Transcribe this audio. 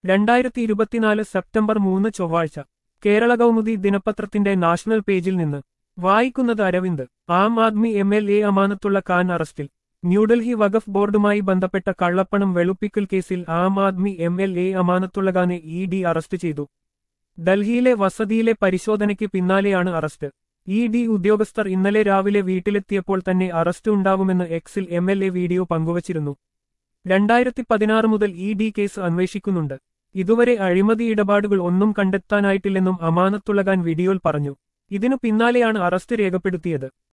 രണ്ടായിരത്തി ഇരുപത്തിനാല് സെപ്റ്റംബർ മൂന്ന് ചൊവ്വാഴ്ച കേരള കൗമുദി ദിനപത്രത്തിന്റെ നാഷണൽ പേജിൽ നിന്ന് വായിക്കുന്നത് Aravind Aam Aadmi M L A Amanatullah Khan അറസ്റ്റിൽ ന്യൂഡൽഹി വഖഫ് ബോർഡുമായി ബന്ധപ്പെട്ട കള്ളപ്പണം വെളുപ്പിക്കൽ കേസിൽ Aam Aadmi M L A Amanatullah ഖാനെ ഇ ഡി അറസ്റ്റ് ചെയ്തു ഡൽഹിയിലെ വസതിയിലെ പരിശോധനയ്ക്ക് പിന്നാലെയാണ് അറസ്റ്റ് ഇ ഡി ഉദ്യോഗസ്ഥർ ഇന്നലെ രാവിലെ വീട്ടിലെത്തിയപ്പോൾ തന്നെ അറസ്റ്റ് ഉണ്ടാവുമെന്ന് എക്സിൽ എം എൽ എ വീഡിയോ പങ്കുവച്ചിരുന്നു രണ്ടായിരത്തി പതിനാറ് മുതൽ ഇ ഡി കേസ് അന്വേഷിക്കുന്നുണ്ട് ഇതുവരെ അഴിമതി ഇടപാടുകൾ ഒന്നും കണ്ടെത്താനായിട്ടില്ലെന്നും അമാനത്തുള്ളകാൻ വീഡിയോയിൽ പറഞ്ഞു ഇതിനു പിന്നാലെയാണ് അറസ്റ്റ് രേഖപ്പെടുത്തിയത്